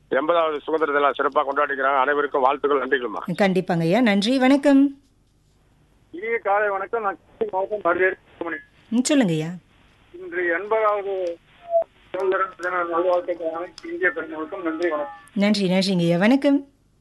எண்பதாவது சுதந்திர தினம் சிறப்பாக கொண்டாடிக்கிறாங்க அனைவருக்கும் வாழ்த்துக்கள் நன்றிகளுமா கண்டிப்பாங்க ஐயா நன்றி வணக்கம் இனிய காலை வணக்கம் நான் கிருஷ்ணகிரி மாவட்டம் மருதேரி சுப்பிரமணி. ம், சொல்லுங்க ஐயா இன்று எண்பதாவது சுதந்திர தின நல்வாழ்த்துக்கள் அனைத்து இந்திய பெண்களுக்கும் நன்றி வணக்கம் நன்றி நன்றிங்க ஐயா வணக்கம்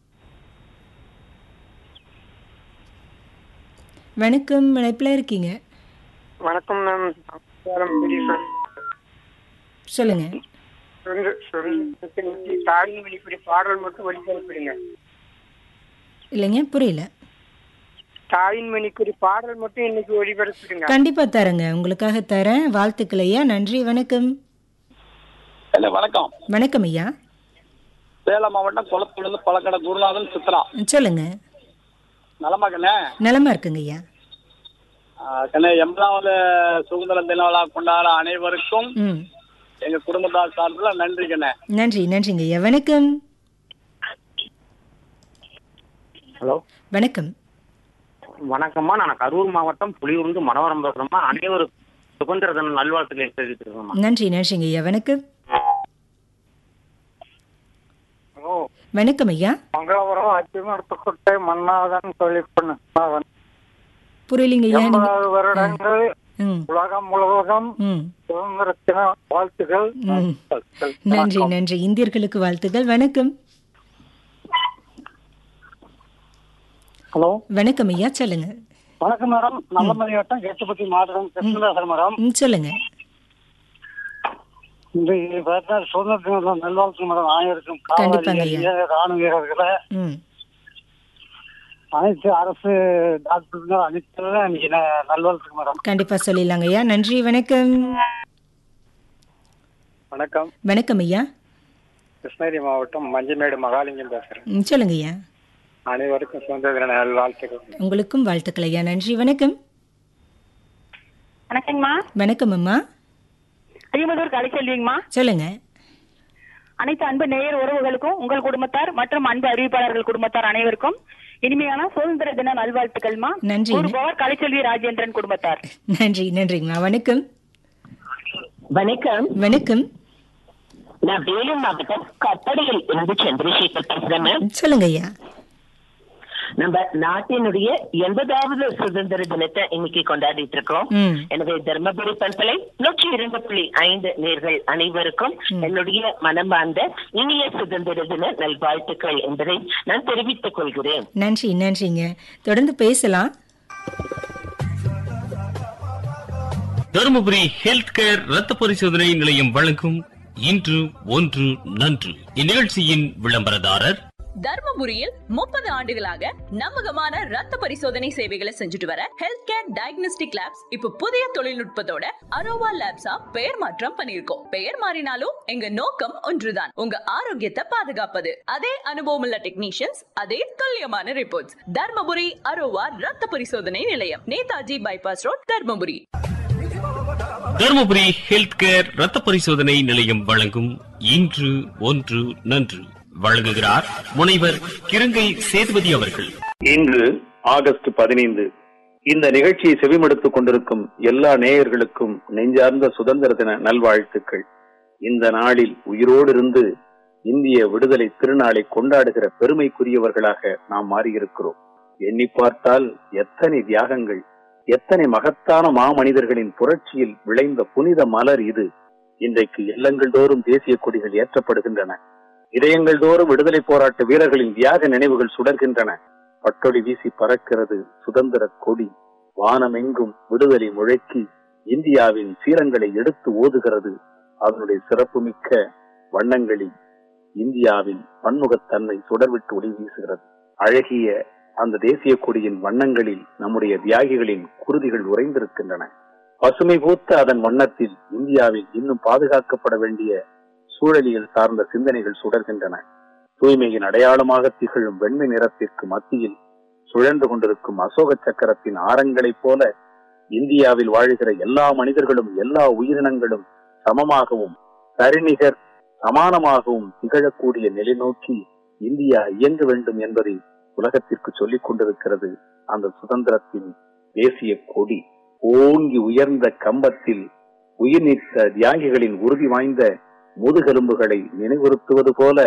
வணக்கம் இணைப்பில் இருக்கீங்க வணக்கம் நான் நமஸ்காரம் பெரியசாமி. சொல்லுங்க சுதந்திர- சுதந்திரத்தை பற்றி தாயின் வெளிப்படை பாடல் மட்டும் ஒளிபரப்பிடுங்க இல்லைங்க புரியல தாயின் மணிக்குறி பாடல் மட்டும் இன்னைக்கு ஒளிபரப்பிடுங்க கண்டிப்பா தரேங்க உங்களுக்காக தரேன் வாழ்த்துக்கள் ஐயா நன்றி வணக்கம் இல்ல வணக்கம் வணக்கம் ஐயா சேலம் மாவட்டம் குளத்தூர்லேருந்து பழக்கடை குருநாதன் சித்ரா சொல்லுங்க நலமா கண்ணே நலமா இருக்குங்க ஐயா ஆஹ் கண்ணே எண்பதாவது சுதந்திர தின விழா கொண்டாட அனைவருக்கும் ம் எங்க குடும்பத்தார் சார்பில் நன்றி கண்ணே நன்றி நன்றிங்க ஐயா வணக்கம் ஹலோ வணக்கம் வணக்கம்மா நான் கரூர் மாவட்டம் புலியூர்ந்து மனோரம் பேசுறோம்மா அனைவரும் சுதந்திர தின நல்வாழ்த்துக்களை தெரிவித்திருக்கோம்மா நன்றி நன்றிங்க ஐயா வணக்கம் ஹலோ வணக்கம் ஐயா மங்களபுரம் அத்திமரத்துக்கோட்டை மன்னாதன் தொழிற்பண்ணு புரியலிங்க ஐயா நீங்க எண்பதாவது வருடங்கள் ம் உலகம் முழுவதும் ம் சுதந்திர தின வாழ்த்துகள் ம். நன்றி நன்றி இந்தியர்களுக்கு வாழ்த்துக்கள் வணக்கம் ஹலோ வணக்கம் ஐயா சொல்லுங்க வணக்கம் மேடம் நல்லமதி வட்டம் கேட்டுப்பட்டி மாவட்டம் கிருஷ்ணதாசன் மேடம் ம் சொல்லுங்க இன்றைக்கு பார்த்தா சுதந்திர தின நல்வாழ்த்து மேடம் அனைவருக்கும் கண்டிப்பாங்க ஐயா. காவலர்கள், ராணுவ வீரர்களை ம் அனைத்து அரசு டாக்டர்கள் அனைத்து இன்னைக்கு ந- நல்வாழ்த்துக்கு மேடம் கண்டிப்பா சொல்லிடலாங்க ஐயா நன்றி வணக்கம் வணக்கம் வணக்கம் ஐயா கிருஷ்ணகிரி மாவட்டம் மஞ்சமேடு மகாலிங்கம் பேசுறேன் ம் சொல்லுங்க ஐயா அனைவருக்கும் சுதந்திர தின நல்வாழ்த்துக்கள் உங்களுக்கும் வாழ்த்துக்கள் ஐயா நன்றி வணக்கம் வணக்கங்கம்மா வணக்கம் அம்மா அதிகமதூர் கலைச்செல்விங்கம்மா சொல்லுங்க அனைத்து அன்பு நேயர் உறவுகளுக்கும் உங்கள் குடும்பத்தார் மற்றும் அன்பு அறிவிப்பாளர்கள் குடும்பத்தார் அனைவருக்கும் இனிமையான சுதந்திர தின நல்வாழ்த்துக்கள்மா நன்றி. கூறுபவர் கலைச்செல்வி ராஜேந்திரன் குடும்பத்தார் நன்றி நன்றிங்கம்மா வணக்கம் வணக்கம் வணக்கம் நான் வேலூர் மாவட்டம் கட்டடையில் இருந்து சந்திரசேகர் பேசுறேன் மேம் சொல்லுங்க ஐயா நம்ம நாட்டினுடைய எண்பதாவது சுதந்திர தினத்தை இன்னைக்கு கொண்டாடிட்டு இருக்கோம் ம் எனவே தர்மபுரி பண்பலை நூற்றி இரண்டு புள்ளி ஐந்து நேர்கள் அனைவருக்கும் என்னுடைய மனமார்ந்த இனிய சுதந்திர தின நல்வாழ்த்துக்கள் என்பதை நான் தெரிவித்துக் கொள்கிறேன் நன்றி நன்றிங்க தொடர்ந்து பேசலாம் தருமபுரி ஹெல்த் கேர் ரத்த பரிசோதனை நிலையம் வழங்கும் இன்று ஒன்று நன்று இந்நிகழ்ச்சியின் விளம்பரதாரர் தர்மபுரியில் முப்பது ஆண்டுகளாக நம்பகமான ரத்த பரிசோதனை சேவைகளை செஞ்சுட்டு வர ஹெல்த் கேர் டயக்னோஸ்டிக் லேப்ஸ் இப்ப புதிய தொழில்நுட்பத்தோட அரோவா லேப்ஸா பெயர் மாற்றம் பண்ணிருக்கோம் பெயர் மாறினாலும் எங்க நோக்கம் ஒன்றுதான் உங்க ஆரோக்கியத்தை பாதுகாப்பது அதே அனுபவம் உள்ள டெக்னீஷியன்ஸ் அதே துல்லியமான ரிப்போர்ட்ஸ் தர்மபுரி அரோவா ரத்த பரிசோதனை நிலையம் Netaji bypass road Dharmapuri Dharmapuri health care ரத்த பரிசோதனை நிலையம் வழங்கும் இன்று ஒன்று நன்று வழங்குகிறார் முனைவர் கிருங்கை சேதுபதி அவர்கள் இன்று ஆகஸ்ட் பதினைந்து இந்த நிகழ்ச்சியை செவிமடுத்துக் கொண்டிருக்கும் எல்லா நேயர்களுக்கும் நெஞ்சார்ந்த சுதந்திர தின நல்வாழ்த்துக்கள் இந்த நாளில் உயிரோடு இருந்து இந்திய விடுதலை திருநாளை கொண்டாடுகிற பெருமைக்குரியவர்களாக நாம் மாறியிருக்கிறோம் எண்ணி பார்த்தால் எத்தனை தியாகங்கள் எத்தனை மகத்தான மாமனிதர்களின் புரட்சியில் விளைந்த புனித மலர் இது இன்றைக்கு இல்லங்கள் தோறும் தேசிய கொடிகள் ஏற்றப்படுகின்றன இதயங்கள் தோறும் விடுதலை போராட்ட வீரர்களின் தியாக நினைவுகள் சுடர்கின்றன பட்டொளி வீசி பறக்கிறது சுதந்திர கொடி வானமெங்கும் விடுதலை முழக்கி இந்தியாவின் சீரங்களை எடுத்து ஓதுகிறது அதனுடைய சிறப்புமிக்க வண்ணங்களில் இந்தியாவின் பன்முகத்தன்மை சுடர்விட்டு ஒளி வீசுகிறது அழகிய அந்த தேசிய கொடியின் வண்ணங்களில் நம்முடைய தியாகிகளின் குருதிகள் உறைந்திருக்கின்றன பசுமை பூத்த அதன் வண்ணத்தில் இந்தியாவில் இன்னும் பாதுகாக்கப்பட வேண்டிய சூழலியல் சார்ந்த சிந்தனைகள் சுடர்கின்றன தூய்மையின் அடையாளமாக திகழும் வெண்மை நிறத்திற்கு மத்தியில் சுழன்று கொண்டிருக்கும் அசோக சக்கரத்தின் ஆரங்களைப் போல இந்தியாவில் வாழ்கிற எல்லா மனிதர்களும் எல்லா உயிரினங்களும் சமமாகவும் சரிநிகர் சமானமாகவும் திகழக்கூடிய நிலை நோக்கி இந்தியா இயங்க வேண்டும் என்பதை உலகத்திற்கு சொல்லிக் கொண்டிருக்கிறது அந்த சுதந்திரத்தின் தேசிய கொடி ஓங்கி உயர்ந்த கம்பத்தில் உயிர் நீத்த தியாகிகளின் உறுதி வாய்ந்த முதுகெலும்புகளை நினைவுறுத்துவது போல